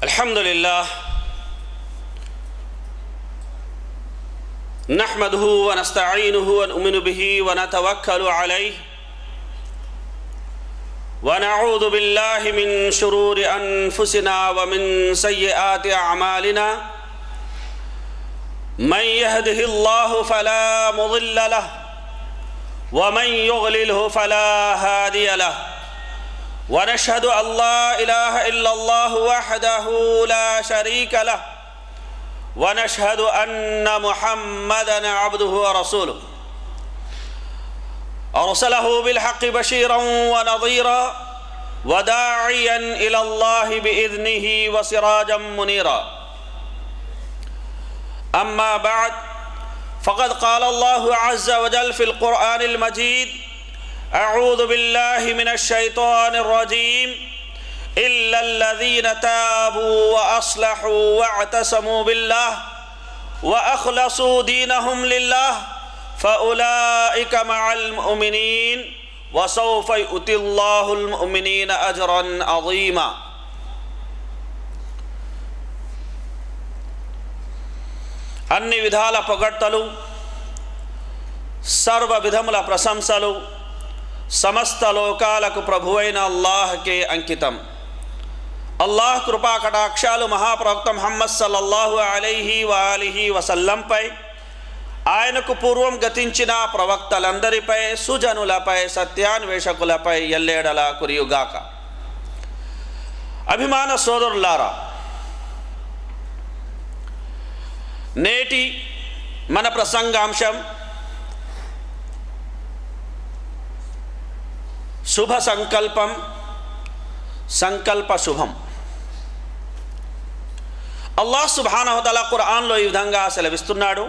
الحمد لله نحمده ونستعينه ونؤمن به ونتوكل عليه ونعوذ بالله من شرور انفسنا ومن سيئات اعمالنا من يهده الله فلا مضل له ومن يضلله فلا هادي له ونشهد ان لا اله الا الله وحده لا شريك له ونشهد ان محمدا عبده ورسوله ارسله بالحق بشيرا ونظيرا وداعيا الى الله باذنه وسراجا منيرا اما بعد فقد قال الله عز وجل في القران المجيد اعوذ بالله من الشيطان الرجيم الا الذين تابوا واصلحوا واعتصموا بالله واخلصوا دينهم لله فاولئك مع المؤمنين وسوف يؤتي الله المؤمنين اجرا عظيما అన్ని విధాల పొగడ్తలు సర్వ విధముల ప్రశంసలు సమస్త లోకాలకు ప్రభువైన అల్లాహ్కే అంకితం అల్లాహ్ కృపా కటాక్షాలు మహాప్రవక్త ముహమ్మద్ సల్లల్లాహు అలైహి వాలిహి వసల్లంపై ఆయనకు పూర్వం గతించిన ప్రవక్తలందరిపై సుజనులపై సత్యాన్వేషకులపై ఎల్లేడల కురియుగాక అభిమాన సోదరులారా నేటి మన ప్రసంగాంశం శుభ సంకల్పం సంకల్ప శుభం అల్లాహ్ సుబానహతల ఖురాన్లో ఈ విధంగా సెలవిస్తున్నాడు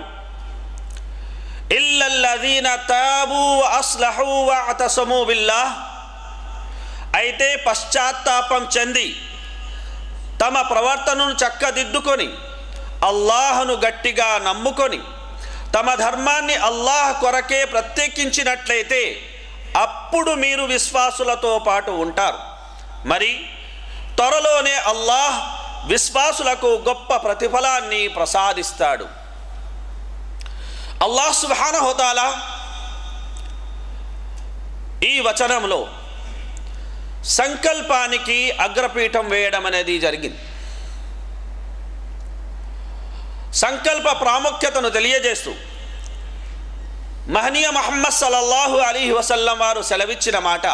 ఇల్లల్లదీన తాబు అస్లహు వఅతసము బిల్లాహ్ అయితే పశ్చాత్తాపం చెంది తమ ప్రవర్తనను చక్కదిద్దుకొని అల్లాహను గట్టిగా నమ్ముకొని తమ ధర్మాన్ని అల్లాహ్ కొరకే ప్రత్యేకించినట్లయితే అప్పుడు మీరు విశ్వాసులతో పాటు ఉంటారు మరి త్వరలోనే అల్లాహ్ విశ్వాసులకు గొప్ప ప్రతిఫలాన్ని ప్రసాదిస్తాడు అల్లాహ్ సుబానహోతాల ఈ వచనంలో సంకల్పానికి అగ్రపీఠం వేయడం అనేది జరిగింది సంకల్ప ప్రాముఖ్యతను తెలియజేస్తూ మహనీయ మహమ్మద్ సల్లల్లాహు అలీ వసల్లం వారు సెలవిచ్చిన మాట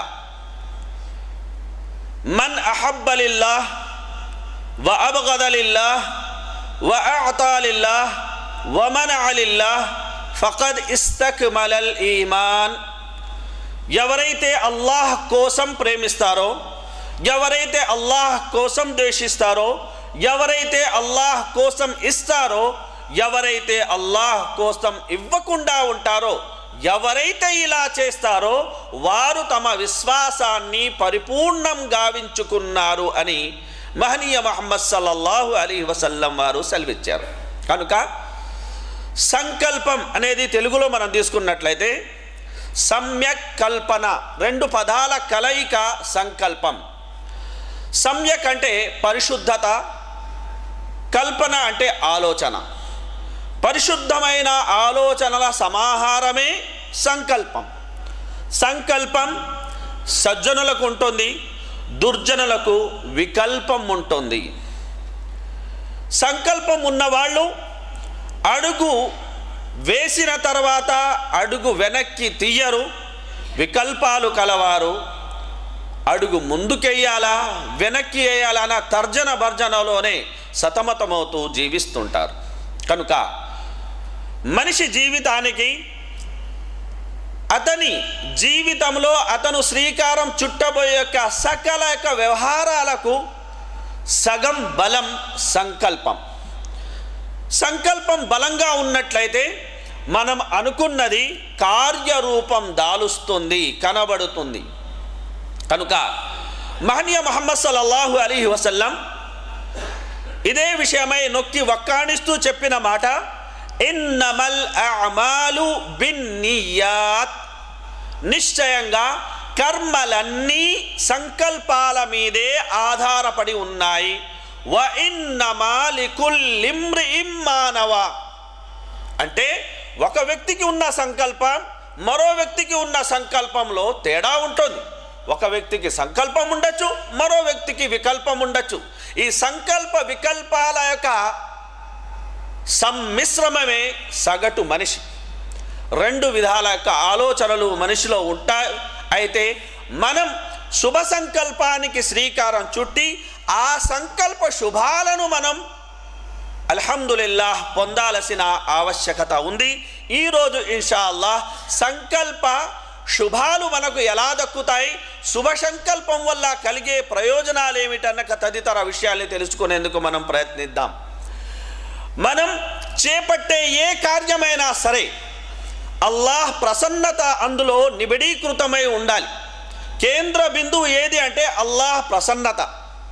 మన్ అహబ్బలిల్లాహ్ వ అబగదలిల్లాహ్ వ అతాలిల్లాహ్ వ మన అలిల్లాహ్ ఫకద్ ఇస్తక్మలల్ ఈమాన్ ఎవరైతే అల్లాహ్ కోసం ప్రేమిస్తారో ఎవరైతే అల్లాహ్ కోసం ద్వేషిస్తారో ఎవరైతే అల్లాహ్ కోసం ఇస్తారో ఎవరైతే అల్లాహ్ కోసం ఇవ్వకుండా ఉంటారో ఎవరైతే ఇలా చేస్తారో వారు తమ విశ్వాసాన్ని పరిపూర్ణం గావించుకున్నారు అని మహనీయ మహమ్మద్ సల్లల్లాహు అలీ వసల్లం వారు సెలవిచ్చారు కనుక సంకల్పం అనేది తెలుగులో మనం తీసుకున్నట్లయితే సమ్యక్ కల్పన రెండు పదాల కలయిక సంకల్పం సమ్యక్ అంటే పరిశుద్ధత కల్పన అంటే ఆలోచన పరిశుద్ధమైన ఆలోచనల సమాహారమే సంకల్పం సంకల్పం సజ్జనులకు ఉంటుంది దుర్జనులకు వికల్పం ఉంటుంది సంకల్పం ఉన్నవాళ్ళు అడుగు వేసిన తర్వాత అడుగు వెనక్కి తీయరు వికల్పాలు కలవారు అడుగు ముందుకెయ్యాలా వెనక్కి వేయాలా అన్న తర్జన భర్జనలోనే సతమతమవుతూ జీవిస్తుంటారు కనుక మనిషి జీవితానికి అతని జీవితంలో అతను శ్రీకారం చుట్టబోయే యొక్క సకల యొక్క వ్యవహారాలకు సగం బలం సంకల్పం సంకల్పం బలంగా ఉన్నట్లయితే మనం అనుకున్నది కార్యరూపం దాలుస్తుంది కనబడుతుంది కనుక మహనీయ మహమ్మద్ సల్లల్లాహు అలీ వసల్లం ఇదే విషయమై నొక్కి వక్కాణిస్తూ చెప్పిన మాట ఇన్నమల్ అమాలు బిన్నియాత్ నిశ్చయంగా కర్మలన్నీ సంకల్పాల మీదే ఆధారపడి ఉన్నాయి వ ఇన్నమా లికుల్లిమ్రిఇం మానవా అంటే ఒక వ్యక్తికి ఉన్న సంకల్పం మరో వ్యక్తికి ఉన్న సంకల్పంలో తేడా ఉంటుంది ఒక వ్యక్తికి సంకల్పం ఉండొచ్చు మరో వ్యక్తికి వికల్పం ఉండొచ్చు ఈ సంకల్ప వికల్పాల యొక్క సమ్మిశ్రమమే సగటు మనిషి రెండు విధాల యొక్క ఆలోచనలు మనిషిలో ఉంటాయి అయితే మనం శుభ సంకల్పానికి శ్రీకారం చుట్టి ఆ సంకల్ప శుభాలను మనం అల్హమ్దులిల్లాహ్ పొందాల్సిన ఆవశ్యకత ఉంది ఈరోజు ఇన్షా అల్లాహ్ సంకల్ప శుభాలు మనకు ఎలా దక్కుతాయి శుభ సంకల్పం వల్ల కలిగే ప్రయోజనాలు ఏమిటన్న తదితర విషయాల్ని తెలుసుకునేందుకు మనం ప్రయత్నిద్దాం మనం చేపట్టే ఏ కార్యమైనా సరే అల్లాహ్ ప్రసన్నత అందులో నిబిడీకృతమై ఉండాలి కేంద్ర బిందువు ఏది అంటే అల్లాహ్ ప్రసన్నత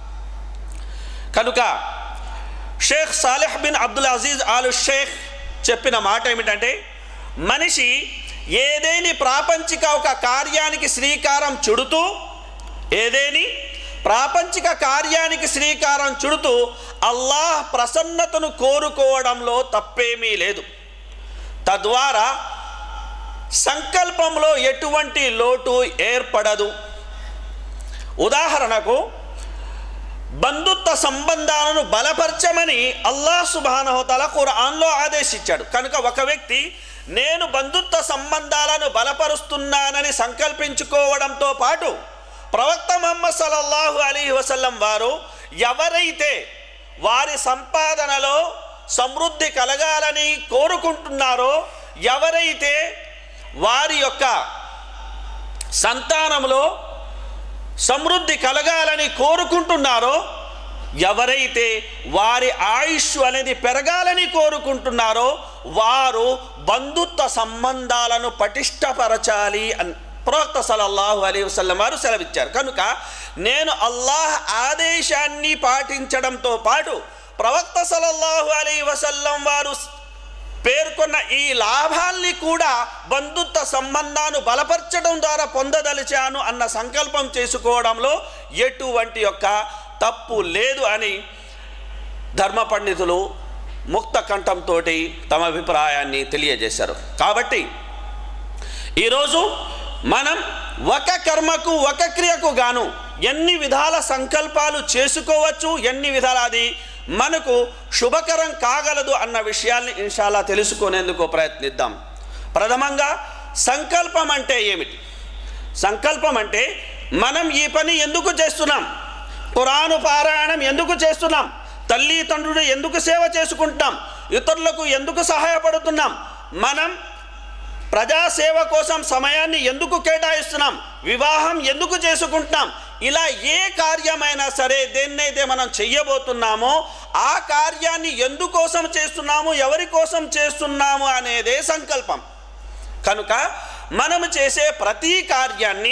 కనుక Sheikh Saleh bin Abdul Aziz Al Sheikh చెప్పిన మాట ఏమిటంటే మనిషి ఏదేని ప్రాపంచిక ఒక కార్యానికి శ్రీకారం చుడుతూ ఏదేని ప్రాపంచిక కార్యానికి శ్రీకారం చుడుతూ అల్లాహ్ ప్రసన్నతను కోరుకోవడంలో తప్పేమీ లేదు తద్వారా సంకల్పంలో ఎటువంటి లోటు ఏర్పడదు ఉదాహరణకు బంధుత్వ సంబంధాలను బలపరచమని అల్లాహ్ సుబానహోతల ఖురాన్లో ఆదేశించాడు కనుక ఒక వ్యక్తి నేను బంధుత్వ సంబంధాలను బలపరుస్తున్నానని సంకల్పించుకోవడంతో పాటు ప్రవక్త మహమ్మద్ సల్లల్లాహు అలీ వసల్లం వారు ఎవరైతే వారి సంపాదనలో సమృద్ధి కలగాలని కోరుకుంటున్నారో ఎవరైతే వారి యొక్క సంతానంలో సమృద్ధి కలగాలని కోరుకుంటున్నారో ఎవరైతే వారి ఆయుష్ అనేది పెరగాలని కోరుకుంటున్నారో వారు బంధుత్వ సంబంధాలను పటిష్టపరచాలి అని ప్రవక్త సలల్లాహు అలీ వసల్లం వారు సెలవిచ్చారు కనుక నేను అల్లాహ్ ఆదేశాన్ని పాటించడంతో పాటు ప్రవక్త సలల్లాహు అలీ వసల్లం వారు పేర్కొన్న ఈ లాభాల్ని కూడా బంధుత్వ సంబంధాన్ని బలపరచడం ద్వారా పొందదలిచాను అన్న సంకల్పం చేసుకోవడంలో ఎటువంటి యొక్క తప్పు లేదు అని ధర్మ పండితులు ముక్త కంఠంతో తమ అభిప్రాయాన్ని తెలియజేశారు కాబట్టి ఈరోజు మనం ఒక కర్మకు ఒక క్రియకు గాను ఎన్ని విధాల సంకల్పాలు చేసుకోవచ్చు ఎన్ని విధాల అది మనకు శుభకరం కాగలదు అన్న విషయాల్ని ఇన్షాల్లా తెలుసుకునేందుకు ప్రయత్నిద్దాం ప్రథమంగా సంకల్పం అంటే ఏమిటి సంకల్పం అంటే మనం ఈ పని ఎందుకు చేస్తున్నాం పురాణు పారాయణం ఎందుకు చేస్తున్నాం తల్లి తండ్రుడు ఎందుకు సేవ చేసుకుంటాం ఇతరులకు ఎందుకు సహాయపడుతున్నాం మనం ప్రజాసేవ కోసం సమయాన్ని ఎందుకు కేటాయిస్తున్నాం వివాహం ఎందుకు చేసుకుంటున్నాం ఇలా ఏ కార్యమైనా సరే దేన్నైతే మనం చెయ్యబోతున్నామో ఆ కార్యాన్ని ఎందుకోసం చేస్తున్నాము ఎవరి కోసం చేస్తున్నాము అనేదే సంకల్పం కనుక మనము చేసే ప్రతి కార్యాన్ని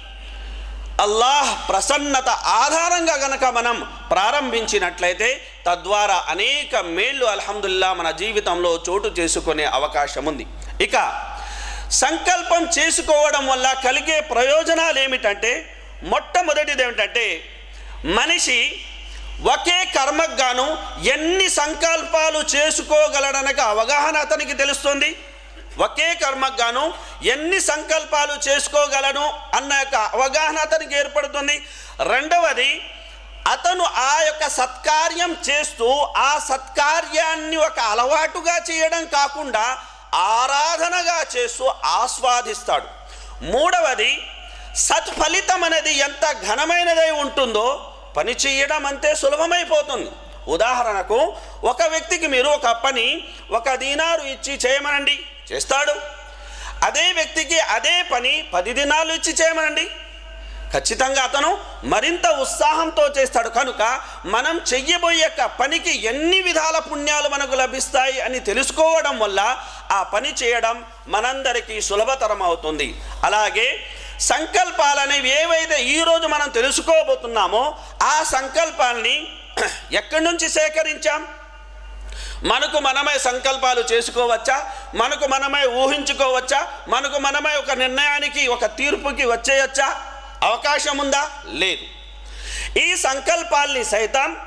అల్లాహ్ ప్రసన్నత ఆధారంగా గనక మనం ప్రారంభించినట్లయితే తద్వారా అనేక మేళ్ళు అల్హమ్దుల్లా మన జీవితంలో చోటు చేసుకునే అవకాశం ఉంది ఇక సంకల్పం చేసుకోవడం వల్ల కలిగే ప్రయోజనాలు ఏమిటంటే మొట్టమొదటిది ఏమిటంటే మనిషి ఒకే కర్మకు గాను ఎన్ని సంకల్పాలు చేసుకోగలడనక అవగాహన అతనికి తెలుస్తుంది ఒకే కర్మకు గాను ఎన్ని సంకల్పాలు చేసుకోగలను అన్న యొక్క అవగాహన అతనికి ఏర్పడుతుంది రెండవది అతను ఆ యొక్క సత్కార్యం చేస్తూ ఆ సత్కార్యాన్ని ఒక అలవాటుగా చేయడం కాకుండా ఆరాధనగా చేస్తూ ఆస్వాదిస్తాడు మూడవది సత్ఫలితం అనేది ఎంత ఘనమైనదై ఉంటుందో పని చేయడం అంతే సులభమైపోతుంది ఉదాహరణకు ఒక వ్యక్తికి మీరు ఒక పని ఒక దీనారు ఇచ్చి చేయమనండి చేస్తాడు అదే వ్యక్తికి అదే పని పది దినాలు ఇచ్చి చేయమనండి ఖచ్చితంగా అతను మరింత ఉత్సాహంతో చేస్తాడు కనుక మనం చెయ్యబోయే యొక్క పనికి ఎన్ని విధాల పుణ్యాలు మనకు లభిస్తాయి అని తెలుసుకోవడం వల్ల ఆ పని చేయడం మనందరికీ సులభతరం అవుతుంది అలాగే సంకల్పాలనేవి ఏవైతే ఈరోజు మనం తెలుసుకోబోతున్నామో ఆ సంకల్పాల్ని ఎక్కడి నుంచి సేకరించాం మనకు మనమే సంకల్పాలు చేసుకోవచ్చా మనకు మనమే ఊహించుకోవచ్చా మనకు మనమే ఒక నిర్ణయానికి ఒక తీర్పుకి వచ్చేయచ్చా అవకాశం ఉందా లేదు ఈ సంకల్పాల్ని సైతం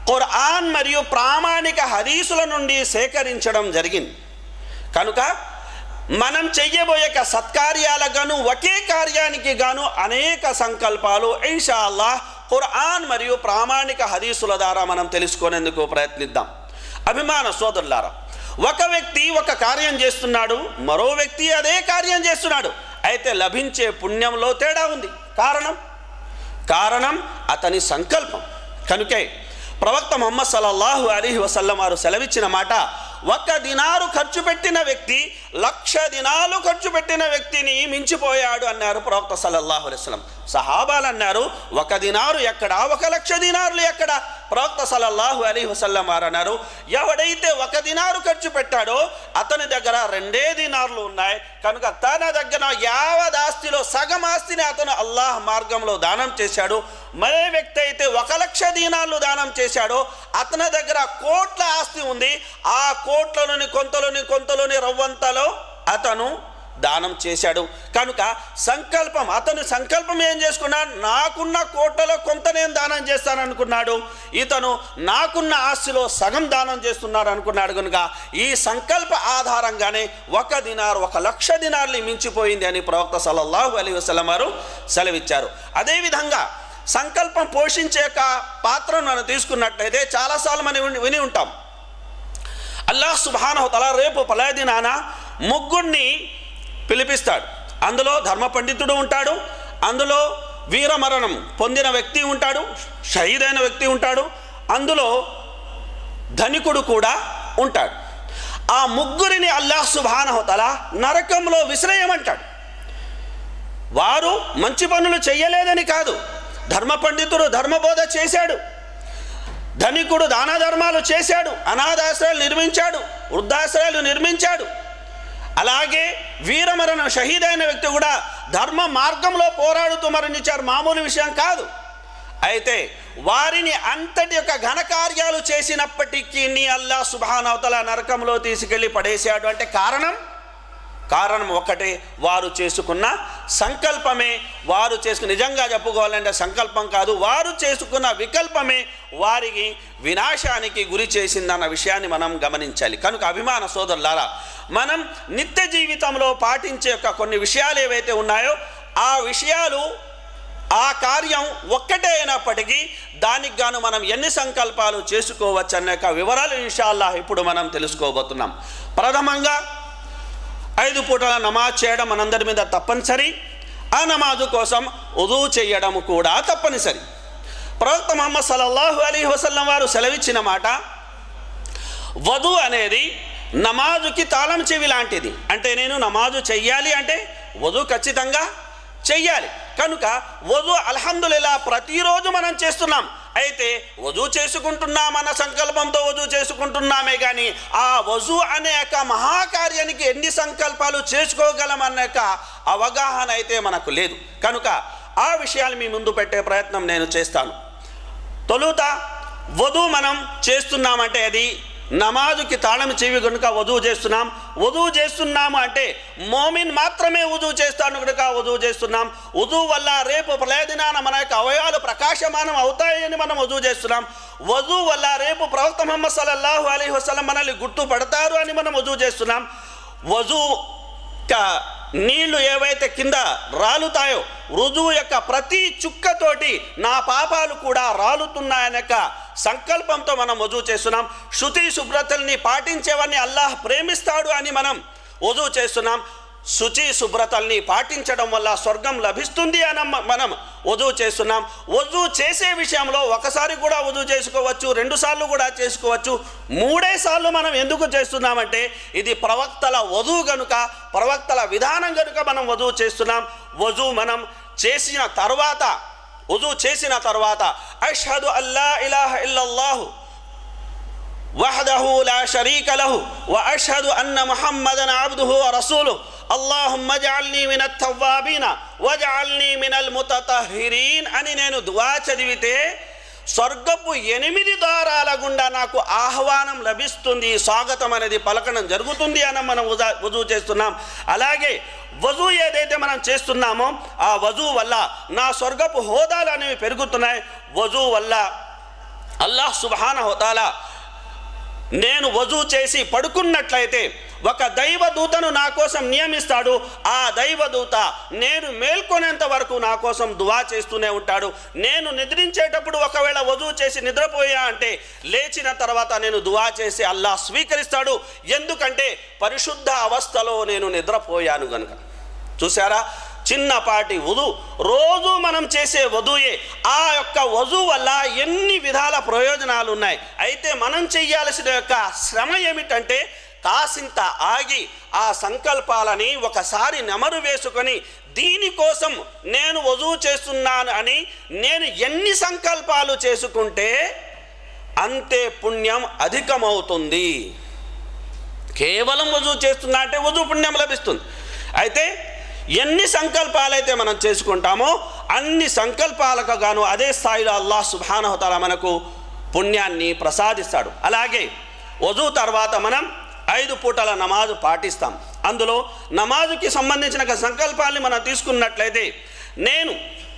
ఖురాన్ మరియు ప్రామాణిక హదీసుల నుండి సేకరించడం జరిగింది కనుక మనం చెయ్యబోయే యొక్క సత్కార్యాలకు గాను ఒకే కార్యానికి గాను అనేక సంకల్పాలు ఇన్షా అల్లాహ్ ఖురాన్ మరియు ప్రామాణిక హదీసుల ద్వారా మనం తెలుసుకునేందుకు ప్రయత్నిద్దాం అభిమాన సోదరులారా ఒక వ్యక్తి ఒక కార్యం చేస్తున్నాడు మరో వ్యక్తి అదే కార్యం చేస్తున్నాడు అయితే లభించే పుణ్యంలో తేడా ఉంది కారణం కారణం అతని సంకల్పం కనుకే ప్రవక్త మొహమ్మద్ సల్లల్లాహు అలీహి వసల్లం వారు సెలవిచ్చిన మాట ఒక్క దినారు ఖర్చు పెట్టిన వ్యక్తి లక్ష దినాలు ఖర్చు పెట్టిన వ్యక్తిని మించిపోయాడు అన్నారు ప్రవక్త సల్లల్లాహు అలైహి వసల్లం సహాబాలు అన్నారు ఒక దినారు ఎక్కడ ఒక లక్ష దినారులు ఎక్కడ ప్రవక్త సల్లల్లాహు అలీ వసల్లం వారు అన్నారు ఎవడైతే ఒక దినారు ఖర్చు పెట్టాడో అతని దగ్గర రెండే దినార్లు ఉన్నాయి కనుక తన దగ్గర యావద్ ఆస్తిలో సగం ఆస్తిని అతను అల్లాహ్ మార్గంలో దానం చేశాడు మరే వ్యక్తి అయితే ఒక లక్ష దీనాలు దానం చేశాడో అతని దగ్గర కోట్ల ఆస్తి ఉంది ఆ కోట్లలోని కొంతలోని కొంతలోని రవ్వంతలో అతను దానం చేశాడు కనుక సంకల్పం అతను సంకల్పం ఏం చేసుకున్నాడు నాకున్న కోట్లలో కొంత నేను దానం చేస్తాను అనుకున్నాడు ఇతను నాకున్న ఆస్తిలో సగం దానం చేస్తున్నాడు అనుకున్నాడు కనుక ఈ సంకల్ప ఆధారంగానే ఒక దినారు ఒక లక్ష దినార్లు మించిపోయింది అని ప్రవక్త సల్లల్లాహు అలీ వసలం వారు సెలవిచ్చారు అదేవిధంగా సంకల్పం పోషించే యొక్క పాత్రను మనం తీసుకున్నట్లయితే చాలాసార్లు మనం విని- విని ఉంటాం అల్లాహ్ సుబానహు తల రేపు పలాదినాన ముగ్గురిని పిలిపిస్తాడు అందులో ధర్మ పండితుడు ఉంటాడు అందులో వీరమరణం పొందిన వ్యక్తి ఉంటాడు షహీదైన వ్యక్తి ఉంటాడు అందులో ధనికుడు కూడా ఉంటాడు ఆ ముగ్గురిని అల్లాహ్ సుబానహతల నరకంలో విసిరేయమంటాడు వారు మంచి పనులు చెయ్యలేదని కాదు ధర్మ పండితుడు ధర్మబోధ చేశాడు ధనికుడు దాన ధర్మాలు చేశాడు అనాథాశ్రయాలు నిర్మించాడు వృద్ధాశ్రయాలు నిర్మించాడు అలాగే వీరమరణ షహీదైన వ్యక్తి కూడా ధర్మ మార్గంలో పోరాడుతూ మరణించారు మామూలు విషయం కాదు అయితే వారిని అంతటి యొక్క ఘనకార్యాలు చేసినప్పటికీ నీ అల్లా సుభానవతల నరకంలో తీసుకెళ్ళి పడేశాడు అంటే కారణం కారణం ఒకటే వారు చేసుకున్న సంకల్పమే వారు చేసుకున్న నిజంగా చెప్పుకోవాలంటే సంకల్పం కాదు వారు చేసుకున్న వికల్పమే వారికి వినాశానికి గురి చేసిందన్న విషయాన్ని మనం గమనించాలి కనుక అభిమాన సోదరులారా మనం నిత్య జీవితంలో పాటించే యొక్క కొన్ని విషయాలు ఏవైతే ఉన్నాయో ఆ విషయాలు ఆ కార్యం ఒక్కటే అయినప్పటికీ దానికి గాను మనం ఎన్ని సంకల్పాలు చేసుకోవచ్చు అనే యొక్క వివరాలు ఇన్షాల్లా ఇప్పుడు మనం తెలుసుకోబోతున్నాం ప్రథమంగా ఐదు పూటల నమాజ్ చేయడం మనందరి మీద తప్పనిసరి ఆ నమాజు కోసం ఉదూ చేయడం కూడా తప్పనిసరి ప్రవక్త ముహమ్మద్ సల్లల్లాహు అలీ వసల్లం వారు సెలవిచ్చిన మాట వధు అనేది నమాజుకి తాళం చెవి లాంటిది అంటే నేను నమాజు చెయ్యాలి అంటే వధు ఖచ్చితంగా చెయ్యాలి కనుక వధు అల్హమ్దుల్లా ప్రతిరోజు మనం చేస్తున్నాం అయితే వధు చేసుకుంటున్నామన్న సంకల్పంతో వధు చేసుకుంటున్నామే కానీ ఆ వజు అనే యొక్క మహాకార్యానికి ఎన్ని సంకల్పాలు చేసుకోగలం అన్న యొక్క అవగాహన అయితే మనకు లేదు కనుక ఆ విషయాలు మీ ముందు పెట్టే ప్రయత్నం నేను చేస్తాను తొలుత వధువు మనం చేస్తున్నామంటే అది నమాజుకి తాళం చెవి కనుక వధువు చేస్తున్నాం వధువు చేస్తున్నాము అంటే మోమిన్ మాత్రమే వధువు చేస్తాను కనుక వధువు చేస్తున్నాం వధువు వల్ల రేపు ప్రళయదినాన మన యొక్క అవయవాలు ప్రకాశమానం అవుతాయని మనం వధువు చేస్తున్నాం వధువు వల్ల రేపు ప్రవక్త ముహమ్మద్ సల్లల్లాహు అలీ వసలం మనల్ని గుర్తుపడతారు అని మనం వధువు చేస్తున్నాం వధువు యొక్క నీళ్లు ఏవైతే కింద రాలుతాయో రుజువు యొక్క ప్రతి చుక్కతోటి నా పాపాలు కూడా రాలుతున్నాయనే యొక్క సంకల్పంతో మనం వజువు చేస్తున్నాం శృతి శుభ్రతల్ని పాటించేవన్నీ అల్లాహ్ ప్రేమిస్తాడు అని మనం వజువు చేస్తున్నాం శుచి శుభ్రతల్ని పాటించడం వల్ల స్వర్గం లభిస్తుంది అని మ- మనం వధువు చేస్తున్నాం వధువు చేసే విషయంలో ఒకసారి కూడా వధువు చేసుకోవచ్చు రెండు సార్లు కూడా చేసుకోవచ్చు మూడే సార్లు మనం ఎందుకు చేస్తున్నామంటే ఇది ప్రవక్తల వధువు గనుక ప్రవక్తల విధానం గనుక మనం వధువు చేస్తున్నాం వధువు మనం చేసిన తర్వాత వధువు చేసిన తర్వాత అష్హదు అల్లా ఇలాహ ఇల్లల్లాహు وحده لا شريك له واشهد ان محمدا عبده ورسوله اللهم اجعلني من التوابين واجعلني من المتطهرين అని నేను దువా చదివితే స్వర్గపు ఎనిమిది ద్వారాల గుండా నాకు ఆహ్వానం లభిస్తుంది స్వాగతం అనేది పలకడం జరుగుతుంది అని మనం ఉదా- వజూ చేస్తున్నాం అలాగే వజూ ఏదైతే మనం చేస్తున్నామో ఆ వజూ వల్ల నా స్వర్గపు హోదాలు అనేవి పెరుగుతున్నాయి వజూ వల్ల అల్లాహ్ సుబాన హోతాలా నేను వజూ చేసి పడుకున్నట్లయితే ఒక దైవదూతను నా కోసం నియమిస్తాడు ఆ దైవదూత నేను మేల్కొనేంత వరకు నా కోసం దువా చేస్తూనే ఉంటాడు నేను నిద్రించేటప్పుడు ఒకవేళ వజూ చేసి నిద్రపోయా అంటే లేచిన తర్వాత నేను దువా చేసి అల్లాహ్ స్వీకరిస్తాడు ఎందుకంటే పరిశుద్ధ అవస్థలో నేను నిద్రపోయాను గనుక చూసారా చిన్నపాటి వధు రోజు మనం చేసే వధుయే ఆ యొక్క వధు వల్ల ఎన్ని విధాల ప్రయోజనాలు ఉన్నాయి అయితే మనం చెయ్యాల్సిన యొక్క శ్రమ ఏమిటంటే కాసింత ఆగి ఆ సంకల్పాలని ఒకసారి నెమరు వేసుకొని దీనికోసం నేను వధువు చేస్తున్నాను అని నేను ఎన్ని సంకల్పాలు చేసుకుంటే అంతే పుణ్యం అధికమవుతుంది కేవలం వజూ చేస్తున్నా అంటే వజూ పుణ్యం లభిస్తుంది అయితే ఎన్ని సంకల్పాలైతే మనం చేసుకుంటామో అన్ని సంకల్పాలకు గాను అదే స్థాయిలో అల్లాహ్ సుబానహతాల మనకు పుణ్యాన్ని ప్రసాదిస్తాడు అలాగే వజూ తర్వాత మనం ఐదు పూటల నమాజు పాటిస్తాం అందులో నమాజుకి సంబంధించిన ఒక సంకల్పాన్ని మనం తీసుకున్నట్లయితే నేను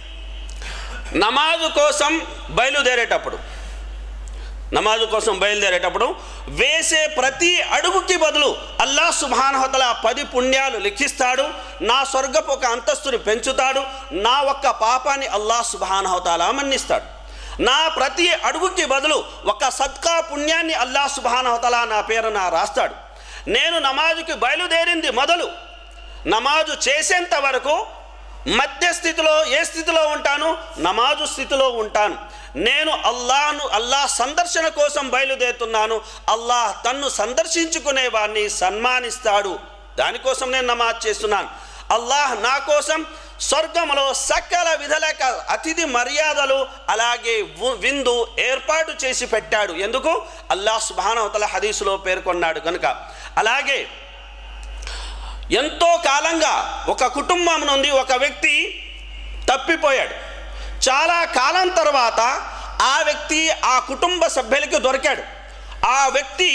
నమాజు కోసం బయలుదేరేటప్పుడు నమాజు కోసం బయలుదేరేటప్పుడు వేసే ప్రతి అడుగుకి బదులు అల్లా సుభానహతల పది పుణ్యాలు లిఖిస్తాడు నా స్వర్గపు ఒక అంతస్తుని పెంచుతాడు నా ఒక్క పాపాన్ని అల్లా సుభానహతాల మన్నిస్తాడు నా ప్రతి అడుగుకి బదులు ఒక సత్కా పుణ్యాన్ని అల్లా సుభానహతల నా పేరున రాస్తాడు నేను నమాజుకి బయలుదేరింది మొదలు నమాజు చేసేంత వరకు మధ్య స్థితిలో ఏ స్థితిలో ఉంటాను నమాజు స్థితిలో ఉంటాను నేను అల్లాహను అల్లాహ్ సందర్శన కోసం బయలుదేరుతున్నాను అల్లాహ్ తన్ను సందర్శించుకునే వారిని సన్మానిస్తాడు దానికోసం నేను నమాజ్ చేస్తున్నాను అల్లాహ్ నా కోసం స్వర్గంలో సకల విధలేక అతిథి మర్యాదలు అలాగే వు- విందు ఏర్పాటు చేసి పెట్టాడు ఎందుకు అల్లాహ్ సుబానవతల హదీసులో పేర్కొన్నాడు కనుక అలాగే ఎంతో కాలంగా ఒక కుటుంబం నుండి ఒక వ్యక్తి తప్పిపోయాడు చాలా కాలం తర్వాత ఆ వ్యక్తి ఆ కుటుంబ సభ్యులకి దొరికాడు ఆ వ్యక్తి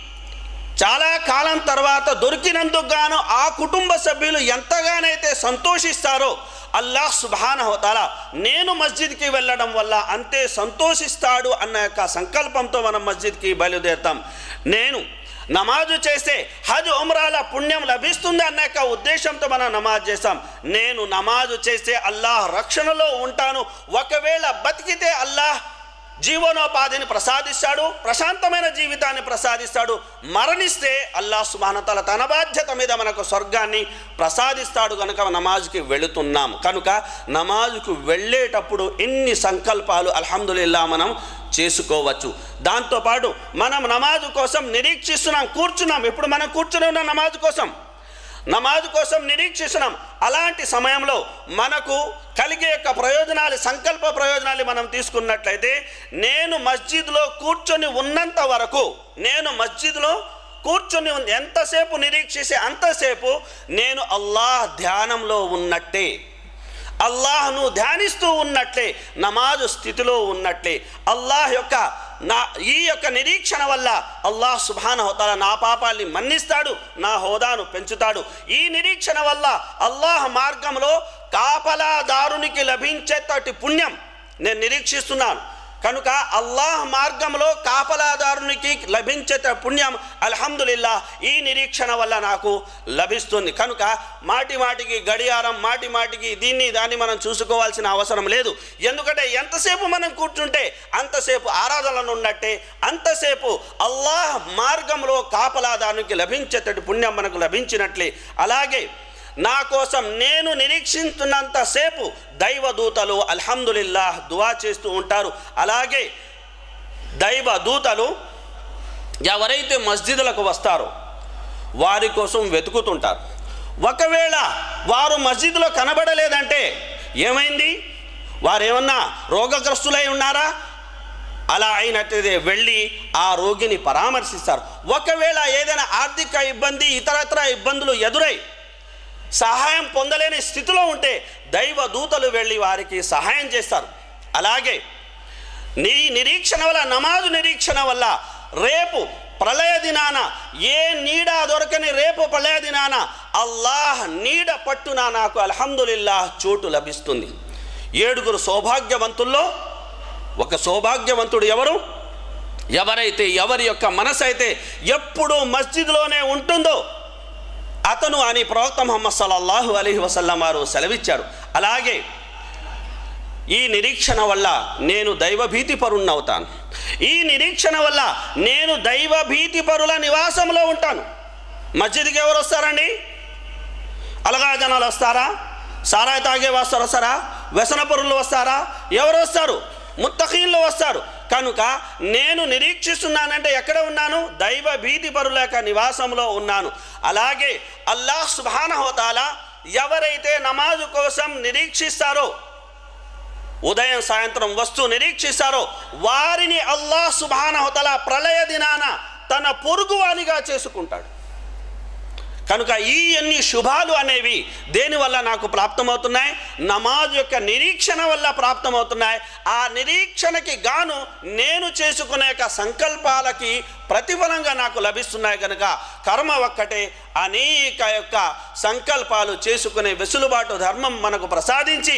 చాలా కాలం తర్వాత దొరికినందుకు గాను ఆ కుటుంబ సభ్యులు ఎంతగానైతే సంతోషిస్తారో అల్లాహ్ సుబాన హోతాల నేను మస్జిద్కి వెళ్ళడం వల్ల అంతే సంతోషిస్తాడు అన్న యొక్క సంకల్పంతో మనం మస్జిద్కి బయలుదేరుతాం నేను నమాజు చేస్తే హజ్ ఉమ్రాల పుణ్యం లభిస్తుంది అన్న యొక్క ఉద్దేశంతో మనం నమాజ్ చేస్తాం నేను నమాజు చేస్తే అల్లాహ్ రక్షణలో ఉంటాను ఒకవేళ బతికితే అల్లాహ్ జీవనోపాధిని ప్రసాదిస్తాడు ప్రశాంతమైన జీవితాన్ని ప్రసాదిస్తాడు మరణిస్తే అల్లాహ్ సుబానతల తన బాధ్యత మీద మనకు స్వర్గాన్ని ప్రసాదిస్తాడు కనుక నమాజ్కి వెళుతున్నాం కనుక నమాజ్కు వెళ్ళేటప్పుడు ఎన్ని సంకల్పాలు అల్హమ్దులిల్లా మనం చేసుకోవచ్చు దాంతోపాటు మనం నమాజు కోసం నిరీక్షిస్తున్నాం కూర్చున్నాం ఇప్పుడు మనం కూర్చుని ఉన్న నమాజు కోసం నమాజు కోసం నిరీక్షిస్తున్నాం అలాంటి సమయంలో మనకు కలిగే యొక్క ప్రయోజనాలు సంకల్ప ప్రయోజనాలు మనం తీసుకున్నట్లయితే నేను మస్జిద్లో కూర్చొని ఉన్నంత వరకు నేను మస్జిద్లో కూర్చొని ఉన్- ఎంతసేపు నిరీక్షిస్తే అంతసేపు నేను అల్లాహ్ ధ్యానంలో ఉన్నట్టే అల్లాహ్ను ధ్యానిస్తూ ఉన్నట్లే నమాజు స్థితిలో ఉన్నట్లే అల్లాహ్ యొక్క నా ఈ యొక్క నిరీక్షణ వల్ల అల్లాహ్ సుభాన హోతాల నా పాపాల్ని మన్నిస్తాడు నా హోదాను పెంచుతాడు ఈ నిరీక్షణ వల్ల అల్లాహ్ మార్గంలో కాపలాదారునికి లభించేటటి పుణ్యం నేను నిరీక్షిస్తున్నాను కనుక అల్లాహ్ మార్గంలో కాపలాదారునికి లభించే పుణ్యం అల్హమ్దులిల్లా ఈ నిరీక్షణ వల్ల నాకు లభిస్తుంది కనుక మాటి మాటికి గడియారం మాటి మాటికి దీన్ని దాన్ని మనం చూసుకోవాల్సిన అవసరం లేదు ఎందుకంటే ఎంతసేపు మనం కూర్చుంటే అంతసేపు ఆరాధనలు ఉన్నట్టే అంతసేపు అల్లాహ్ మార్గంలో కాపలాదారునికి లభించేటట్టు పుణ్యం మనకు లభించినట్లే అలాగే నా కోసం నేను నిరీక్షించున్నంతసేపు దైవదూతలు అల్హమ్దులిల్లాహ్ దువా చేస్తూ ఉంటారు అలాగే దైవ దూతలు ఎవరైతే మస్జిదులకు వస్తారో వారి కోసం వెతుకుతుంటారు ఒకవేళ వారు మస్జిద్లో కనబడలేదంటే ఏమైంది వారు ఏమన్నా రోగగ్రస్తులై ఉన్నారా అలా అయినట్లయితే వెళ్ళి ఆ రోగిని పరామర్శిస్తారు ఒకవేళ ఏదైనా ఆర్థిక ఇబ్బంది ఇతరత్ర ఇబ్బందులు ఎదురై సహాయం పొందలేని స్థితిలో ఉంటే దైవ దూతలు వెళ్ళి వారికి సహాయం చేస్తారు అలాగే నీ నిరీక్షణ వల్ల నమాజు నిరీక్షణ వల్ల రేపు ప్రళయ దినాన ఏ నీడ దొరకని రేపు ప్రళయ దినాన అల్లాహ్ నీడ పట్టున నాకు అల్హమ్దులిల్లాహ్ చోటు లభిస్తుంది ఏడుగురు సౌభాగ్యవంతుల్లో ఒక సౌభాగ్యవంతుడు ఎవరు ఎవరైతే ఎవరి యొక్క మనసు అయితే ఎప్పుడూ మస్జిద్లోనే ఉంటుందో అతను అని ప్రవక్త ముహమ్మద్ సల్లల్లాహు అలైహి వసల్లం వారు సెలవిచ్చారు అలాగే ఈ నిరీక్షణ వల్ల నేను దైవభీతి పరుణ్ణవుతాను ఈ నిరీక్షణ వల్ల నేను దైవభీతి పరుల నివాసంలో ఉంటాను మస్జిద్కి ఎవరు వస్తారండి అలగా జనాలు వస్తారా సారాయి తాగే వస్తారు వస్తారా వ్యసన పరులు వస్తారా ఎవరు వస్తారు ముత్తఖీన్లు వస్తారు కనుక నేను నిరీక్షిస్తున్నానంటే ఎక్కడ ఉన్నాను దైవ భీతి పరుల యొక్క నివాసంలో ఉన్నాను అలాగే అల్లాహ్ సుబానహోతాల ఎవరైతే నమాజు కోసం నిరీక్షిస్తారో ఉదయం సాయంత్రం వస్తూ నిరీక్షిస్తారో వారిని అల్లాహ్ సుబానహోతల ప్రళయ దినాన తన పొరుగువానిగా చేసుకుంటాడు కనుక ఈ అన్ని శుభాలు అనేవి దేనివల్ల నాకు ప్రాప్తమవుతున్నాయి నమాజ్ యొక్క నిరీక్షణ వల్ల ప్రాప్తమవుతున్నాయి ఆ నిరీక్షణకి గాను నేను చేసుకునే యొక్క సంకల్పాలకి ప్రతిఫలంగా నాకు లభిస్తున్నాయి కనుక కర్మ ఒక్కటే అనేక యొక్క సంకల్పాలు చేసుకునే వెసులుబాటు ధర్మం మనకు ప్రసాదించి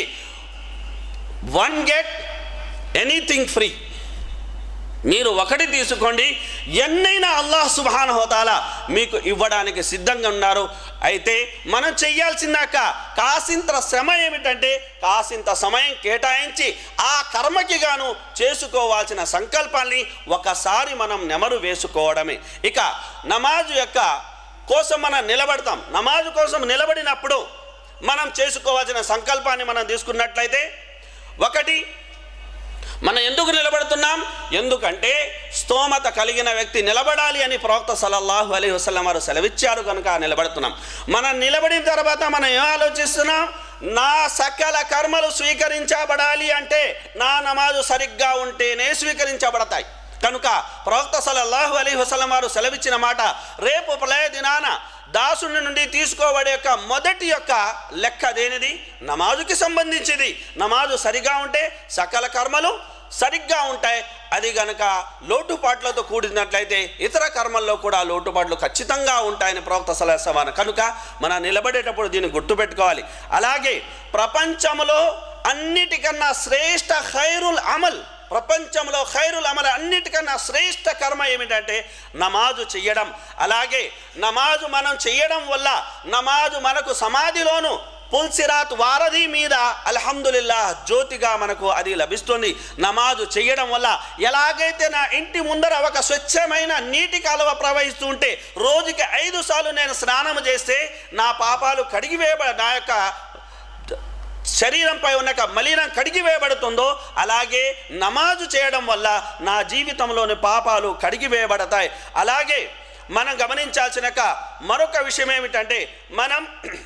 వన్ గెట్ ఎనీథింగ్ ఫ్రీ మీరు ఒకటి తీసుకోండి ఎన్నైనా అల్లాహ్ సుబాన్ హోతాల మీకు ఇవ్వడానికి సిద్ధంగా ఉన్నారు అయితే మనం చెయ్యాల్సిందాక కాసింత శ్రమ ఏమిటంటే కాసింత సమయం కేటాయించి ఆ కర్మకి గాను చేసుకోవాల్సిన సంకల్పాన్ని ఒకసారి మనం నెమరు వేసుకోవడమే ఇక నమాజు యొక్క కోసం మనం నిలబడతాం నమాజు కోసం నిలబడినప్పుడు మనం చేసుకోవాల్సిన సంకల్పాన్ని మనం తీసుకున్నట్లయితే ఒకటి మనం ఎందుకు నిలబడుతున్నాం ఎందుకంటే స్తోమత కలిగిన వ్యక్తి నిలబడాలి అని ప్రవక్త సల్లల్లాహు అలీ వసలం వారు సెలవిచ్చారు కనుక నిలబడుతున్నాం మనం నిలబడిన తర్వాత మనం ఏం ఆలోచిస్తున్నాం నా సకల కర్మలు స్వీకరించబడాలి అంటే నా నమాజు సరిగ్గా ఉంటేనే స్వీకరించబడతాయి కనుక ప్రవక్త సల్లల్లాహు అలీ వసలం వారు సెలవిచ్చిన మాట రేపు ప్రళయ దినాన దాసుని నుండి తీసుకోబడే యొక్క మొదటి యొక్క లెక్క దేనిది నమాజుకి సంబంధించింది నమాజు సరిగా ఉంటే సకల కర్మలు సరిగ్గా ఉంటాయి అది గనక లోటుపాట్లతో కూడినట్లయితే ఇతర కర్మల్లో కూడా లోటుపాట్లు ఖచ్చితంగా ఉంటాయని ప్రవక్త సలహసవాన కనుక మనం నిలబడేటప్పుడు దీన్ని గుర్తుపెట్టుకోవాలి అలాగే ప్రపంచంలో అన్నిటికన్నా శ్రేష్ఠ ఖైరుల్ అమల్ ప్రపంచంలో ఖైరుల్ అమల్ అన్నిటికన్నా శ్రేష్ఠ కర్మ ఏమిటంటే నమాజు చెయ్యడం అలాగే నమాజు మనం చెయ్యడం వల్ల నమాజు మనకు సమాధిలోను పుల్సిరాత్ వారధి మీద అల్హమ్దుల్లా జ్యోతిగా మనకు అది లభిస్తుంది నమాజు చేయడం వల్ల ఎలాగైతే నా ఇంటి ముందర ఒక స్వచ్ఛమైన నీటి కాలువ ప్రవహిస్తూ ఉంటే రోజుకి ఐదు సార్లు నేను స్నానం చేస్తే నా పాపాలు కడిగివేయబ నా యొక్క శరీరంపై ఉన్న యొక్క మలినం కడిగివేయబడుతుందో అలాగే నమాజు చేయడం వల్ల నా జీవితంలోని పాపాలు కడిగివేయబడతాయి అలాగే మనం గమనించాల్సిన యొక్క మరొక విషయం ఏమిటంటే మనం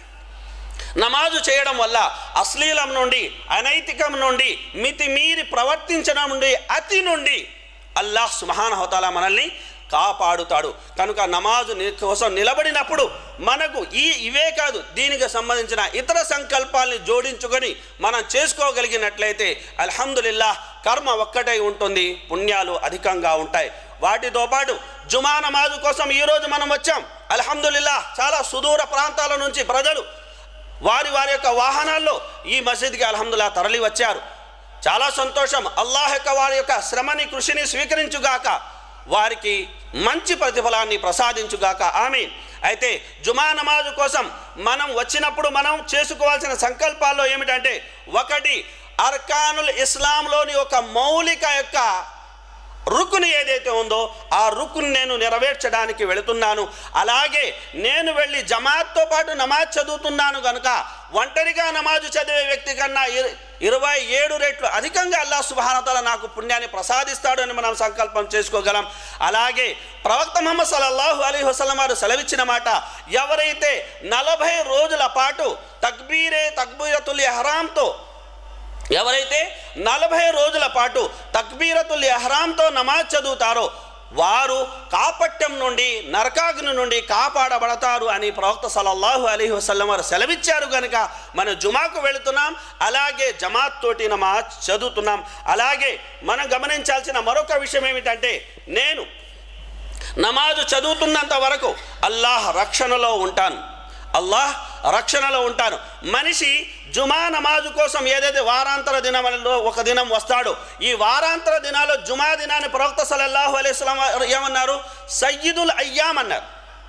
నమాజు చేయడం వల్ల అశ్లీలం నుండి అనైతికం నుండి మితిమీరి ప్రవర్తించడం నుండి అతి నుండి అల్లాహ్ సుమహాన్ హోతాలా మనల్ని కాపాడుతాడు కనుక నమాజు ని- కోసం నిలబడినప్పుడు మనకు ఈ ఇవే కాదు దీనికి సంబంధించిన ఇతర సంకల్పాల్ని జోడించుకొని మనం చేసుకోగలిగినట్లయితే అల్హమ్దులిల్లా కర్మ ఒక్కటై ఉంటుంది పుణ్యాలు అధికంగా ఉంటాయి వాటితో పాటు జుమా నమాజు కోసం ఈరోజు మనం వచ్చాం అల్హమ్దులిల్లా చాలా సుదూర ప్రాంతాల నుంచి ప్రజలు వారి వారి యొక్క వాహనాల్లో ఈ మసీద్కి అల్హమ్దుల్లా తరలి వచ్చారు చాలా సంతోషం అల్లాహ్ యొక్క వారి యొక్క శ్రమని కృషిని స్వీకరించుగాక వారికి మంచి ప్రతిఫలాన్ని ప్రసాదించుగాక ఆమె అయితే జుమా నమాజు కోసం మనం వచ్చినప్పుడు మనం చేసుకోవాల్సిన సంకల్పాల్లో ఏమిటంటే ఒకటి అర్కానుల్ ఇస్లాంలోని ఒక మౌలిక యొక్క రుకుని ఏదైతే ఉందో ఆ రుకుని నేను నెరవేర్చడానికి వెళుతున్నాను అలాగే నేను వెళ్ళి జమాత్తో పాటు నమాజ్ చదువుతున్నాను కనుక ఒంటరిగా నమాజు చదివే వ్యక్తి కన్నా ఇర- ఇరవై ఏడు రెట్లు అధికంగా అల్లా సుబానతల నాకు పుణ్యాన్ని ప్రసాదిస్తాడు అని మనం సంకల్పం చేసుకోగలం అలాగే ప్రవక్త ముహమ్మద్ సల్లల్లాహు అలీ వసలం వారు సెలవిచ్చిన మాట ఎవరైతే నలభై రోజుల పాటు తక్బీరే తక్బీరతుల్ ఎహరాంతో ఎవరైతే నలభై రోజుల పాటు తక్బీరతుల్ ఎహ్రాంతో నమాజ్ చదువుతారో వారు కాపట్యం నుండి నరకాగ్ని నుండి కాపాడబడతారు అని ప్రవక్త సల్లల్లాహు అలీహి వసల్లం వారు సెలవిచ్చారు కనుక మన జుమాకు వెళుతున్నాం అలాగే జమాత్ తోటి నమాజ్ చదువుతున్నాం అలాగే మనం గమనించాల్సిన మరొక విషయం ఏమిటంటే నేను నమాజు చదువుతున్నంత వరకు అల్లాహ్ రక్షణలో ఉంటాను అల్లాహ్ రక్షణలో ఉంటాను మనిషి జుమా నమాజు కోసం ఏదైతే వారాంతర దినంలో ఒక దినం వస్తాడో ఈ వారాంతర దినాల్లో జుమా దినాన్ని ప్రవక్త సల్లల్లాహు అలైస్లాం ఏమన్నారు సయ్యిదుల్ అయ్యాం అన్నారు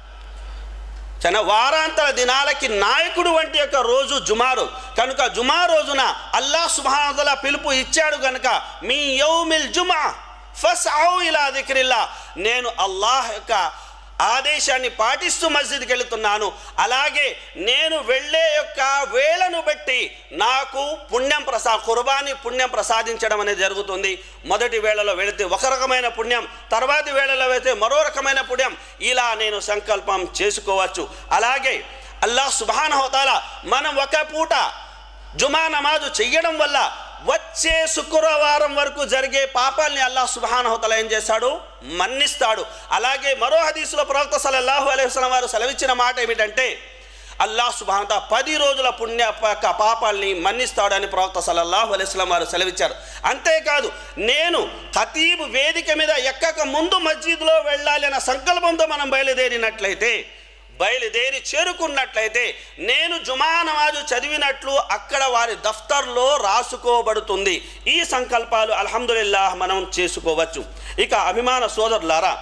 చిన్న వారాంతర దినాలకి నాయకుడు వంటి యొక్క రోజు జుమా రోజు కనుక జుమా రోజున అల్లాహ్ సుబ్హానహువతఆలా పిలుపు ఇచ్చాడు కనుక మీ యౌమిల్ జుమా ఫస్ ఇలా దిక్రిల్లా నేను అల్లాహ్ యొక్క ఆదేశాన్ని పాటిస్తూ మస్జిద్కి వెళుతున్నాను అలాగే నేను వెళ్ళే యొక్క వేళను బట్టి నాకు పుణ్యం ప్రసా కుర్బానీ పుణ్యం ప్రసాదించడం అనేది జరుగుతుంది మొదటి వేళలో వెళితే ఒక రకమైన పుణ్యం తర్వాతి వేళలో వెళితే మరో రకమైన పుణ్యం ఇలా నేను సంకల్పం చేసుకోవచ్చు అలాగే అల్లాహ్ సుబానహోతాల మనం ఒక పూట జుమా నమాజు చెయ్యడం వల్ల వచ్చే శుక్రవారం వరకు జరిగే పాపాల్ని అల్లాహ్ సుబానహోతల ఏం చేశాడు మన్నిస్తాడు అలాగే మరో హదీసులో ప్రవక్త సల్లల్లాహు అలైహి వసల్లం వారు సెలవిచ్చిన మాట ఏమిటంటే అల్లాహ్ సుబానత పది రోజుల పుణ్య ప- పాపాల్ని మన్నిస్తాడని ప్రవక్త సల్లల్లాహు అలైహి వసల్లం వారు సెలవిచ్చారు అంతేకాదు నేను ఖతీబ్ వేదిక మీద ఎక్కక ముందు మస్జిద్లో వెళ్ళాలి అన్న సంకల్పంతో మనం బయలుదేరినట్లయితే బయలుదేరి చేరుకున్నట్లయితే నేను జుమా నమాజు చదివినట్లు అక్కడ వారి దఫ్తర్లో రాసుకోబడుతుంది ఈ సంకల్పాలు అల్హమ్దులిల్లాహ్ మనం చేసుకోవచ్చు ఇక అభిమాన సోదరులారా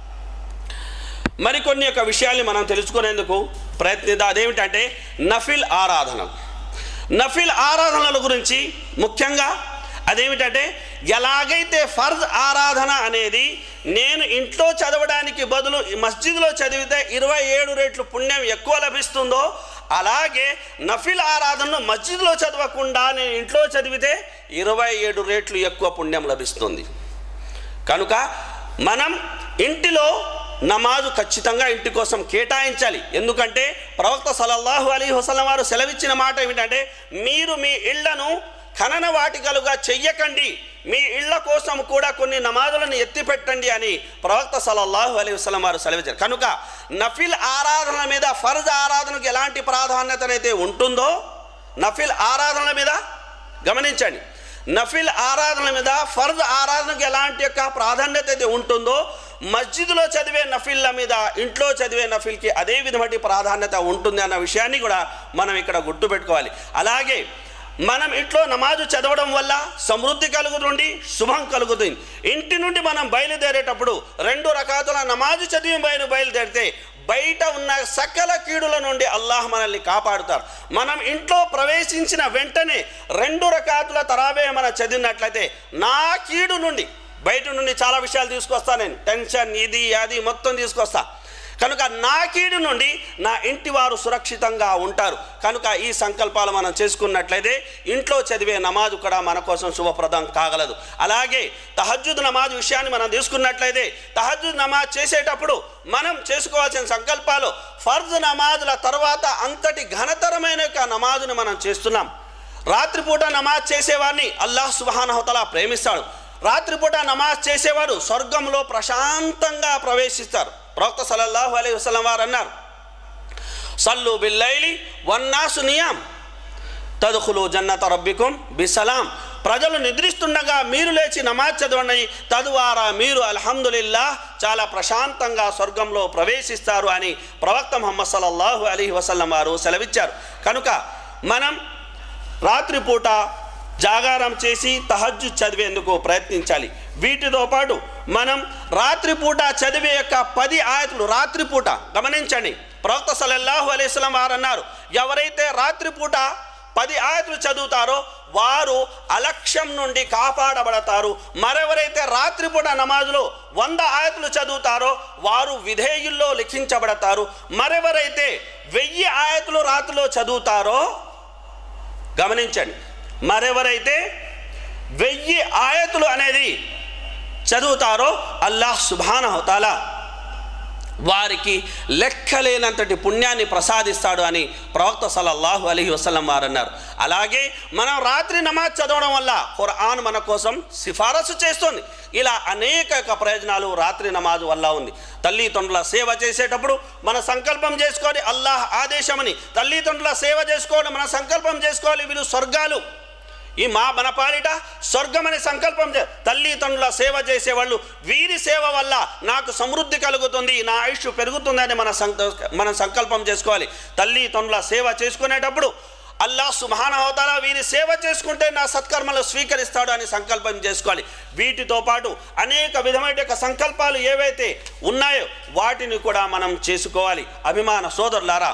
మరికొన్ని యొక్క విషయాల్ని మనం తెలుసుకునేందుకు ప్రయత్నిద్దాం అదేమిటంటే నఫిల్ ఆరాధనలు నఫిల్ ఆరాధనల గురించి ముఖ్యంగా అదేమిటంటే ఎలాగైతే ఫర్జ్ ఆరాధన అనేది నేను ఇంట్లో చదవడానికి బదులు ఈ మస్జిద్లో చదివితే ఇరవై ఏడు రేట్లు పుణ్యం ఎక్కువ లభిస్తుందో అలాగే నఫిల్ ఆరాధనను మస్జిద్లో చదవకుండా నేను ఇంట్లో చదివితే ఇరవై ఏడు రేట్లు ఎక్కువ పుణ్యం లభిస్తుంది కనుక మనం ఇంటిలో నమాజు ఖచ్చితంగా ఇంటి కోసం కేటాయించాలి ఎందుకంటే ప్రవక్త సలల్లాహు అలీ వసలం వారు సెలవిచ్చిన మాట ఏమిటంటే మీరు మీ ఇళ్లను ఖనన వాటికలుగా చెయ్యకండి మీ ఇళ్ల కోసం కూడా కొన్ని నమాజులను ఎత్తిపెట్టండి అని ప్రవక్త సలల్లాహు అలీ వసలం వారు సెలవిచ్చారు కనుక నఫిల్ ఆరాధనల మీద ఫర్జ్ ఆరాధనకు ఎలాంటి ప్రాధాన్యతనైతే ఉంటుందో నఫిల్ ఆరాధనల మీద గమనించండి నఫిల్ ఆరాధన మీద ఫర్జ్ ఆరాధనకు ఎలాంటి యొక్క ప్రాధాన్యత అయితే ఉంటుందో మస్జిద్లో చదివే నఫిల్ల మీద ఇంట్లో చదివే నఫిల్కి అదే విధమైన ప్రాధాన్యత ఉంటుంది అన్న విషయాన్ని కూడా మనం ఇక్కడ గుర్తుపెట్టుకోవాలి అలాగే మనం ఇంట్లో నమాజు చదవడం వల్ల సమృద్ధి కలుగుతుంది శుభం కలుగుతుంది ఇంటి నుండి మనం బయలుదేరేటప్పుడు రెండు రకాతుల నమాజు చదివి బయలు బయలుదేరితే బయట ఉన్న సకల కీడుల నుండి అల్లాహ్ మనల్ని కాపాడుతారు మనం ఇంట్లో ప్రవేశించిన వెంటనే రెండు రకాతుల తరావే మనం చదివినట్లయితే నా కీడు నుండి బయట నుండి చాలా విషయాలు తీసుకొస్తా నేను టెన్షన్ ఇది అది మొత్తం తీసుకొస్తా కనుక నా కీడు నుండి నా ఇంటి వారు సురక్షితంగా ఉంటారు కనుక ఈ సంకల్పాలు మనం చేసుకున్నట్లయితే ఇంట్లో చదివే నమాజు కూడా మన కోసం శుభప్రదం కాగలదు అలాగే తహజ్జుద్ నమాజ్ విషయాన్ని మనం తీసుకున్నట్లయితే తహజ్జుద్ నమాజ్ చేసేటప్పుడు మనం చేసుకోవాల్సిన సంకల్పాలు ఫర్జ్ నమాజుల తర్వాత అంతటి ఘనతరమైన యొక్క నమాజును మనం చేస్తున్నాం రాత్రిపూట నమాజ్ చేసేవాడిని అల్లాహ్ సుబానహతలా ప్రేమిస్తాడు రాత్రిపూట నమాజ్ చేసేవాడు స్వర్గంలో ప్రశాంతంగా ప్రవేశిస్తారు ప్రవక్త సల్లల్లాహు అలైహి వసల్లం వారు అన్నారు సల్లు బిల్లైలి వన్నాసు నియాం తదుఖులు జన్నత రబ్బికుం బిసలాం ప్రజలు నిద్రిస్తుండగా మీరు లేచి నమాజ్ చదవండి తద్వారా మీరు అల్హమ్దులిల్లా చాలా ప్రశాంతంగా స్వర్గంలో ప్రవేశిస్తారు అని ప్రవక్త ముహమ్మద్ సల్లల్లాహు అలీ వసల్లం వారు సెలవిచ్చారు కనుక మనం రాత్రిపూట జాగారం చేసి తహజ్జు చదివేందుకు ప్రయత్నించాలి వీటితో పాటు మనం రాత్రిపూట చదివే యొక్క పది ఆయతులు రాత్రిపూట గమనించండి ప్రవక్త సల్లల్లాహు అలైస్లం వారు అన్నారు ఎవరైతే రాత్రిపూట పది ఆయతులు చదువుతారో వారు అలక్ష్యం నుండి కాపాడబడతారు మరెవరైతే రాత్రిపూట నమాజులో వంద ఆయతులు చదువుతారో వారు విధేయుల్లో లిఖించబడతారు మరెవరైతే వెయ్యి ఆయతులు రాత్రిలో చదువుతారో గమనించండి మరెవరైతే వెయ్యి ఆయతులు అనేది చదువుతారో అల్లాహ్ సుభానహతాలా వారికి లెక్కలేనంతటి పుణ్యాన్ని ప్రసాదిస్తాడు అని ప్రవక్త సల్లల్లాహు అలైహి వసల్లం వారు అన్నారు అలాగే మనం రాత్రి నమాజ్ చదవడం వల్ల ఖురాన్ మన కోసం సిఫారసు చేస్తుంది ఇలా అనేక యొక్క ప్రయోజనాలు రాత్రి నమాజ్ వల్ల ఉంది తల్లిదండ్రుల సేవ చేసేటప్పుడు మన సంకల్పం చేసుకోవాలి అల్లాహ్ ఆదేశమని తల్లిదండ్రుల సేవ చేసుకోవడం మన సంకల్పం చేసుకోవాలి వీళ్ళు స్వర్గాలు ఈ మా మన పాలిట స్వర్గమని సంకల్పం చే తల్లిదండ్రుల సేవ చేసేవాళ్ళు వీరి సేవ వల్ల నాకు సమృద్ధి కలుగుతుంది నా ఆయుష్ పెరుగుతుందని మన సంక మనం సంకల్పం చేసుకోవాలి తల్లిదండ్రుల సేవ చేసుకునేటప్పుడు అల్లాహ్ సుమహానవతాల వీరి సేవ చేసుకుంటే నా సత్కర్మలు స్వీకరిస్తాడు అని సంకల్పం చేసుకోవాలి వీటితో పాటు అనేక విధమైన యొక్క సంకల్పాలు ఏవైతే ఉన్నాయో వాటిని కూడా మనం చేసుకోవాలి అభిమాన సోదరులారా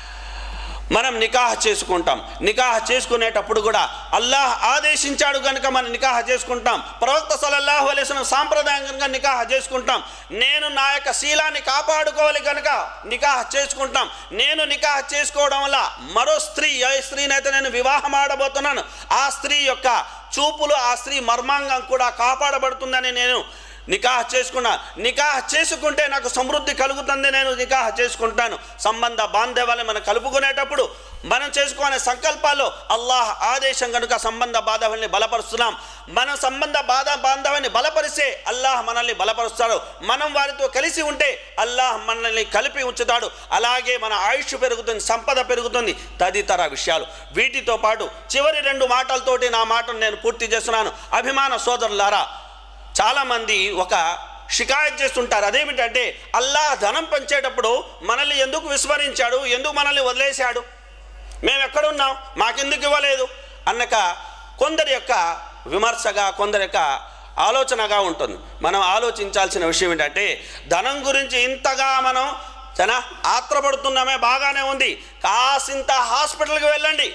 మనం నికాహ్ చేసుకుంటాం నికాహ్ చేసుకునేటప్పుడు కూడా అల్లాహ్ ఆదేశించాడు కనుక మనం నికాహ చేసుకుంటాం ప్రవక్త సలల్లాహు అలైస్లం సాంప్రదాయంగా నికాహ చేసుకుంటాం నేను నా యొక్క శీలాన్ని కాపాడుకోవాలి కనుక నికాహ చేసుకుంటాం నేను నికాహ చేసుకోవడం వల్ల మరో స్త్రీ ఏ స్త్రీనైతే నేను వివాహం ఆడబోతున్నాను ఆ స్త్రీ యొక్క చూపులు ఆ స్త్రీ మర్మాంగం కూడా కాపాడబడుతుందని నేను నికాహ్ చేసుకున్నా నికాహ్ చేసుకుంటే నాకు సమృద్ధి కలుగుతుంది నేను నికాహ్ చేసుకుంటాను సంబంధ బాంధవ్యాన్ని మనం కలుపుకునేటప్పుడు మనం చేసుకునే సంకల్పాలు అల్లాహ్ ఆదేశం కనుక సంబంధ బాంధవ్యాన్ని బలపరుస్తున్నాం మన సంబంధ బాధ బాంధవ్యాన్ని బలపరిస్తే అల్లాహ్ మనల్ని బలపరుస్తాడు మనం వారితో కలిసి ఉంటే అల్లాహ్ మనల్ని కలిపి ఉంచుతాడు అలాగే మన ఆయుష్ పెరుగుతుంది సంపద పెరుగుతుంది తదితర విషయాలు వీటితో పాటు చివరి రెండు మాటలతోటి నా మాటను నేను పూర్తి చేస్తున్నాను అభిమాన సోదరులారా చాలామంది ఒక షికాయత్ చేస్తుంటారు అదేమిటంటే అల్లాహ్ ధనం పంచేటప్పుడు మనల్ని ఎందుకు విస్మరించాడు ఎందుకు మనల్ని వదిలేశాడు మేము ఎక్కడున్నాం మాకెందుకు ఇవ్వలేదు అన్నక కొందరి యొక్క విమర్శగా కొందరి యొక్క ఆలోచనగా ఉంటుంది మనం ఆలోచించాల్సిన విషయం ఏంటంటే ధనం గురించి ఇంతగా మనం చాలా ఆత్రపడుతున్నామే బాగానే ఉంది కాసింత హాస్పిటల్కి వెళ్ళండి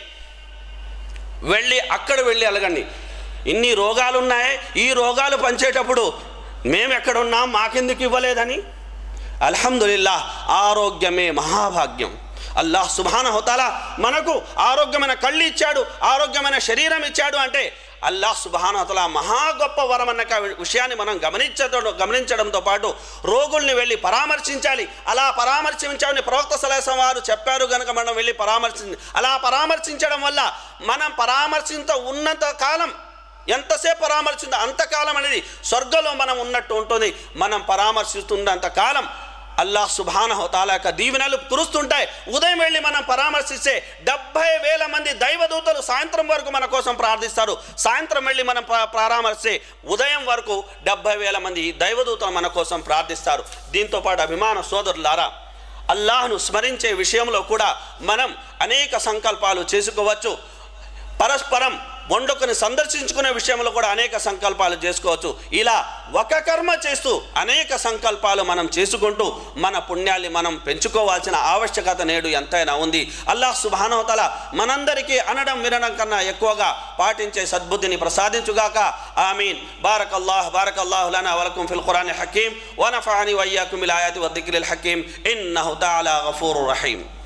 వెళ్ళి అక్కడ వెళ్ళి అలగండి ఇన్ని రోగాలు ఉన్నాయి ఈ రోగాలు పంచేటప్పుడు మేము ఎక్కడున్నాం మాకెందుకు ఇవ్వలేదని అల్హమ్దుల్లా ఆరోగ్యమే మహాభాగ్యం అల్లాహ్ సుభాన హోతాలా మనకు ఆరోగ్యమైన కళ్ళు ఇచ్చాడు ఆరోగ్యమైన శరీరం ఇచ్చాడు అంటే అల్లాహ్ సుబాన్ అతల మహా గొప్ప వరం అన్న క- విషయాన్ని మనం గమనించడం గమనించడంతో పాటు రోగుల్ని వెళ్ళి పరామర్శించాలి అలా పరామర్శించాలని ప్రవక్త సలహం వారు చెప్పారు కనుక మనం వెళ్ళి పరామర్శించి అలా పరామర్శించడం వల్ల మనం పరామర్శింత ఉన్నంత కాలం ఎంతసేపు పరామర్శిందో అంతకాలం అనేది స్వర్గంలో మనం ఉన్నట్టు ఉంటుంది మనం పరామర్శిస్తున్నంత కాలం అల్లాహ్ సుబాన తాలా యొక్క దీవెనలు కురుస్తుంటాయి ఉదయం వెళ్ళి మనం పరామర్శిస్తే డెబ్బై వేల మంది దైవదూతలు సాయంత్రం వరకు మన కోసం ప్రార్థిస్తారు సాయంత్రం వెళ్ళి మనం ప- పరామర్శిస్తే ఉదయం వరకు డెబ్బై వేల మంది దైవదూతలు మన కోసం ప్రార్థిస్తారు దీంతో పాటు అభిమాన సోదరులారా అల్లాహ్ను స్మరించే విషయంలో కూడా మనం అనేక సంకల్పాలు చేసుకోవచ్చు పరస్పరం వండుకొని సందర్శించుకునే విషయంలో కూడా అనేక సంకల్పాలు చేసుకోవచ్చు ఇలా ఒక కర్మ చేస్తూ అనేక సంకల్పాలు మనం చేసుకుంటూ మన పుణ్యాన్ని మనం పెంచుకోవాల్సిన ఆవశ్యకత నేడు ఎంతైనా ఉంది అల్లాహ్ సుబానవతల మనందరికీ అనడం వినడం కన్నా ఎక్కువగా పాటించే సద్బుద్ధిని ప్రసాదించుగాక ఆమీన్ బారక్ అల్లాహ్ బారక్ అల్లాహు లనా వలకుం ఫిల్ ఖురాన్ హకీం వనఫాని వయ్యాకుం ఇల్ ఆయాతి వద్దిక్రిల్ హకీం ఇన్నహు తాలా గఫూరుర్ రహీం